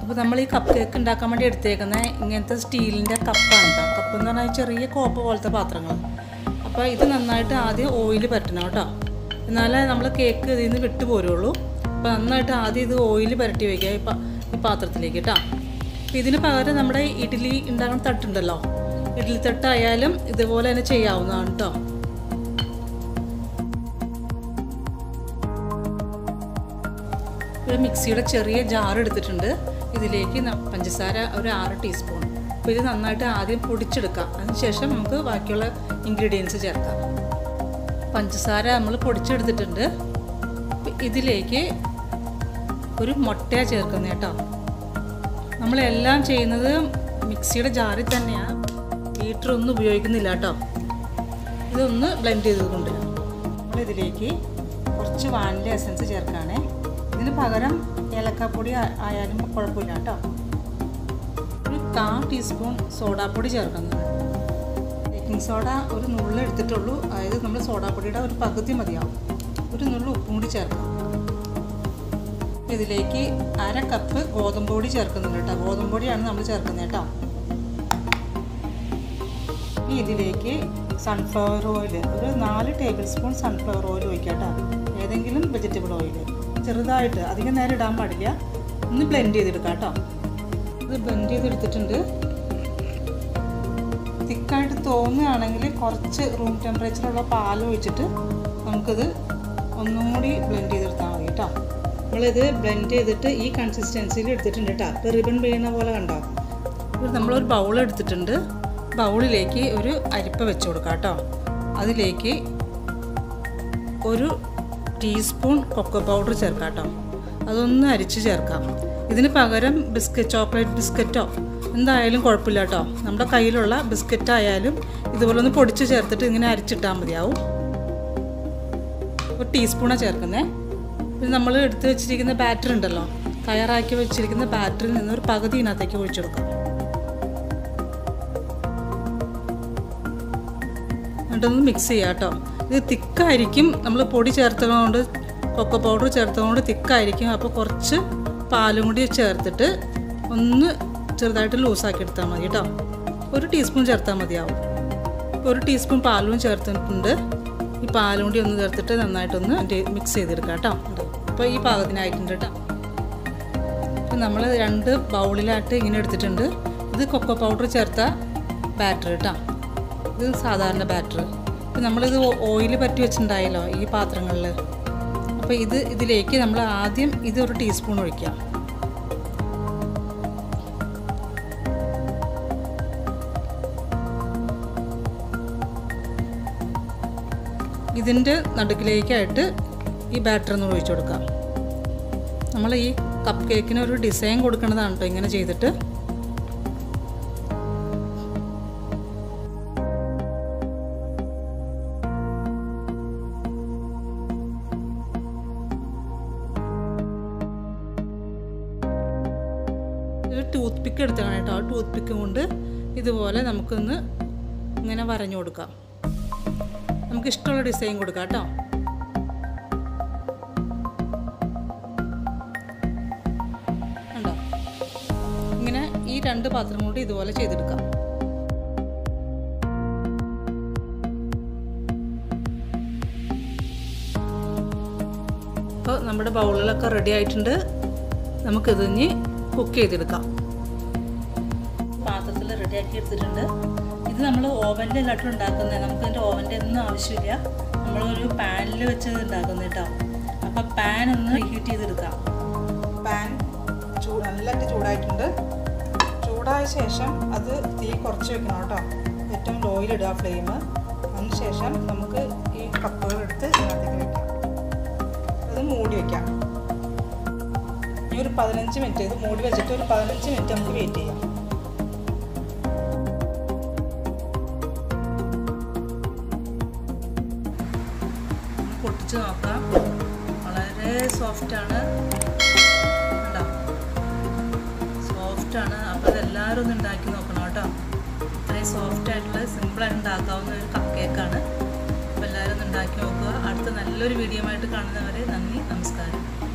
അപ്പോൾ നമ്മൾ ഈ കപ്പ് കേക്ക് ഉണ്ടാക്കാൻ വേണ്ടി എടുത്തേക്കുന്ന ഇങ്ങനത്തെ സ്റ്റീലിൻ്റെ കപ്പാണ് കേട്ടോ കപ്പ് എന്ന് പറഞ്ഞാൽ ചെറിയ കോപ്പ് പോലത്തെ പാത്രങ്ങൾ അപ്പോൾ ഇത് നന്നായിട്ട് ആദ്യം ഓയിൽ പരട്ടണം കേട്ടോ എന്നാലേ നമ്മൾ കേക്ക് ഇതിൽ നിന്ന് വിട്ടു പോരുള്ളൂ അപ്പോൾ നന്നായിട്ട് ആദ്യം ഇത് ഓയിൽ പുരട്ടി വയ്ക്കുക ഈ പാ- ഈ പാത്രത്തിലേക്ക് കേട്ടോ അപ്പോൾ ഇതിന് പകരം നമ്മുടെ ഇഡ്ഡലി ഉണ്ടാക്കുന്ന തട്ടുണ്ടല്ലോ ഇഡ്ഡലി തട്ടായാലും ഇതുപോലെ തന്നെ ചെയ്യാവുന്നതാണ് കേട്ടോ ഒരു മിക്സിയുടെ ചെറിയ ജാർ എടുത്തിട്ടുണ്ട് ഇതിലേക്ക് ന- പഞ്ചസാര ഒരു ആറ് ടീസ്പൂൺ അപ്പോൾ ഇത് നന്നായിട്ട് ആദ്യം പൊടിച്ചെടുക്കാം അതിനുശേഷം നമുക്ക് ബാക്കിയുള്ള ഇൻഗ്രീഡിയൻസ് ചേർക്കാം പഞ്ചസാര നമ്മൾ പൊടിച്ചെടുത്തിട്ടുണ്ട് അപ്പോൾ ഇതിലേക്ക് ഒരു മുട്ട ചേർക്കുന്നത് കേട്ടോ നമ്മളെല്ലാം ചെയ്യുന്നത് മിക്സിയുടെ ജാറിൽ തന്നെയാണ് ബീറ്റർ ഒന്നും ഉപയോഗിക്കുന്നില്ല കേട്ടോ ഇതൊന്ന് ബ്ലെൻഡ് ചെയ്ത് കൊണ്ടുവരാം നമ്മൾ ഇതിലേക്ക് കുറച്ച് വാനില എസൻസ് ചേർക്കുകയാണേ ഇതിന് പകരം ഏലക്കാപ്പൊടി ആ- ആയാലും കുഴപ്പമില്ല കേട്ടോ ഒരു കാ ടീസ്പൂൺ സോഡാപ്പൊടി ചേർക്കുന്നത് ബേക്കിംഗ് സോഡ ഒരു നുള്ള് എടുത്തിട്ടുള്ളൂ അതായത് നമ്മൾ സോഡാപ്പൊടിയുടെ ഒരു പകുതി മതിയാവും ഒരു നുള്ള് ഉപ്പും കൂടി ചേർക്കാം ഇതിലേക്ക് അര കപ്പ് ഗോതമ്പ് പൊടി ചേർക്കുന്നുണ്ട് കേട്ടോ ഗോതമ്പ് പൊടിയാണ് നമ്മൾ ചേർക്കുന്നത് കേട്ടോ ഇനി ഇതിലേക്ക് സൺഫ്ലവർ ഓയിൽ ഒരു നാല് ടേബിൾ സ്പൂൺ സൺഫ്ലവർ ഓയിൽ ഒഴിക്കാം കേട്ടോ ഏതെങ്കിലും വെജിറ്റബിൾ ഓയിൽ ചെറുതായിട്ട് അധികം നേരം ഇടാൻ പാടില്ല ഒന്ന് ബ്ലെൻഡ് ചെയ്തെടുക്കാം കേട്ടോ ഇത് ബ്ലെൻഡ് ചെയ്തെടുത്തിട്ടുണ്ട് തിക്കായിട്ട് തോന്നുകയാണെങ്കിൽ കുറച്ച് റൂം ടെമ്പറേച്ചറുള്ള പാൽ ഒഴിച്ചിട്ട് നമുക്കിത് ഒന്നും കൂടി ബ്ലെൻഡ് ചെയ്തെടുത്താൽ മതി കേട്ടോ നമ്മളിത് ബ്ലെൻഡ് ചെയ്തിട്ട് ഈ കൺസിസ്റ്റൻസിയിൽ എടുത്തിട്ടുണ്ട് കേട്ടോ ഇപ്പോൾ റിബൺ വീഴുന്ന പോലെ കണ്ടോ ഇത് നമ്മളൊരു ബൗൾ എടുത്തിട്ടുണ്ട് ബൗളിലേക്ക് ഒരു അരിപ്പ വെച്ച് കൊടുക്കാം കേട്ടോ അതിലേക്ക് ഒരു ടീസ്പൂൺ കൊക്കോ പൗഡർ ചേർക്കാം കേട്ടോ അതൊന്ന് അരിച്ച് ചേർക്കാം ഇതിന് പകരം ബിസ്ക്കറ്റ് ചോക്ലേറ്റ് ബിസ്ക്കറ്റോ എന്തായാലും കുഴപ്പമില്ല കേട്ടോ നമ്മുടെ കയ്യിലുള്ള ബിസ്ക്കറ്റ് ആയാലും ഇതുപോലെ ഒന്ന് പൊടിച്ച് ചേർത്തിട്ട് ഇങ്ങനെ അരിച്ചിട്ടാൽ മതിയാവും ഒരു ടീസ്പൂണാണ് ചേർക്കുന്നത് ഇത് നമ്മൾ എടുത്ത് വെച്ചിരിക്കുന്ന ബാറ്റർ ഉണ്ടല്ലോ തയ്യാറാക്കി വെച്ചിരിക്കുന്ന ബാറ്ററിൽ നിന്ന് ഒരു പകുതി ഇതിനകത്തേക്ക് ഒഴിച്ചു കൊടുക്കാം എന്നിട്ടൊന്ന് മിക്സ് ചെയ്യാം കേട്ടോ ഇത് തിക്കായിരിക്കും നമ്മൾ പൊടി ചേർത്തതുകൊണ്ട് കൊക്കോ പൗഡർ ചേർത്തതുകൊണ്ട് തിക്കായിരിക്കും അപ്പോൾ കുറച്ച് പാലും കൂടി ചേർത്തിട്ട് ഒന്ന് ചെറുതായിട്ട് ലൂസാക്കി എടുത്താൽ മതി കേട്ടോ ഒരു ടീസ്പൂൺ ചേർത്താൽ മതിയാവും ഒരു ടീസ്പൂൺ പാലും ചേർത്തിട്ടുണ്ട് ഈ പാലും കൂടി ഒന്ന് ചേർത്തിട്ട് നന്നായിട്ടൊന്ന് മിക്സ് ചെയ്തെടുക്കാം കേട്ടോ അപ്പോൾ ഈ പാകത്തിനായിട്ടുണ്ട് കേട്ടോ അപ്പോൾ നമ്മൾ രണ്ട് ബൗളിലായിട്ട് ഇങ്ങനെ എടുത്തിട്ടുണ്ട് ഇത് കൊക്കോ പൗഡർ ചേർത്ത ബാറ്റർ കേട്ടോ ഇത് സാധാരണ ബാറ്റർ ഇപ്പം നമ്മളിത് ഓയിൽ പറ്റി വെച്ചിട്ടുണ്ടായല്ലോ ഈ പാത്രങ്ങളിൽ അപ്പോൾ ഇത് ഇതിലേക്ക് നമ്മൾ ആദ്യം ഇത് ഒരു ടീസ്പൂൺ ഒഴിക്കാം ഇതിൻ്റെ നടുക്കിലേക്കായിട്ട് ഈ ബാറ്റർ ഒന്ന് ഒഴിച്ചു കൊടുക്കാം നമ്മൾ ഈ കപ്പ് കേക്കിന് ഒരു ഡിസൈൻ കൊടുക്കുന്നതാണ് കേട്ടോ ഇങ്ങനെ ചെയ്തിട്ട് ഒരു ടൂത്ത് പിക്ക് എടുത്തേക്കണം കേട്ടോ ആ ടൂത്ത് പിക്ക് കൊണ്ട് ഇതുപോലെ നമുക്കൊന്ന് ഇങ്ങനെ വരഞ്ഞു കൊടുക്കാം നമുക്ക് ഇഷ്ടമുള്ള ഡിസൈൻ കൊടുക്കാം കേട്ടോ കണ്ടോ ഇങ്ങനെ ഈ രണ്ട് പാത്രം കൊണ്ട് ഇതുപോലെ ചെയ്തെടുക്കാം അപ്പോൾ നമ്മുടെ ബൗളിലൊക്കെ റെഡി ആയിട്ടുണ്ട് നമുക്കിത് ഇനി കുക്ക് ചെയ്തെടുക്കാം പാത്രത്തിൽ റെഡിയാക്കി എടുത്തിട്ടുണ്ട് ഇത് നമ്മൾ ഓവനിലല്ലാട്ടും ഉണ്ടാക്കുന്നത് നമുക്ക് അതിൻ്റെ ഓവൻ്റെ ഒന്നും ആവശ്യമില്ല നമ്മളൊരു പാനിൽ വെച്ച് ഉണ്ടാക്കുന്നത് കേട്ടോ അപ്പോൾ പാൻ ഒന്ന് ഹീറ്റ് ചെയ്തെടുക്കാം പാൻ ചൂ നല്ലതായിട്ട് ചൂടായിട്ടുണ്ട് ചൂടായ ശേഷം അത് തീ കുറച്ച് വെക്കണം കേട്ടോ ഏറ്റവും ലോയിൽ ഇടുക ഫ്ലെയിം അതിന് ശേഷം നമുക്ക് ഈ കപ്പുകൾ എടുത്ത് ഇതിനകത്തേക്ക് വെക്കാം അത് മൂടി വെക്കാം ഈ ഒരു പതിനഞ്ച് മിനിറ്റ് ഇത് മൂടി വെച്ചിട്ട് ഒരു പതിനഞ്ച് മിനിറ്റ് നമുക്ക് വെയിറ്റ് ചെയ്യാം ഒന്ന് പൊട്ടിച്ച് നോക്കാം വളരെ സോഫ്റ്റാണ് കണ്ടോ സോഫ്റ്റാണ് അപ്പോൾ ഇതെല്ലാവരും ഒന്ന് ഉണ്ടാക്കി നോക്കണം കേട്ടോ ഇത്രയും സോഫ്റ്റ് ആയിട്ടുള്ള സിമ്പിളായിട്ട് ഉണ്ടാക്കാവുന്ന ഒരു കപ്പ് കേക്കാണ് അപ്പോൾ എല്ലാവരും ഒന്ന് ഉണ്ടാക്കി നോക്കുക അടുത്ത നല്ലൊരു വീഡിയോ ആയിട്ട് കാണുന്നവരെ നന്ദി നമസ്കാരം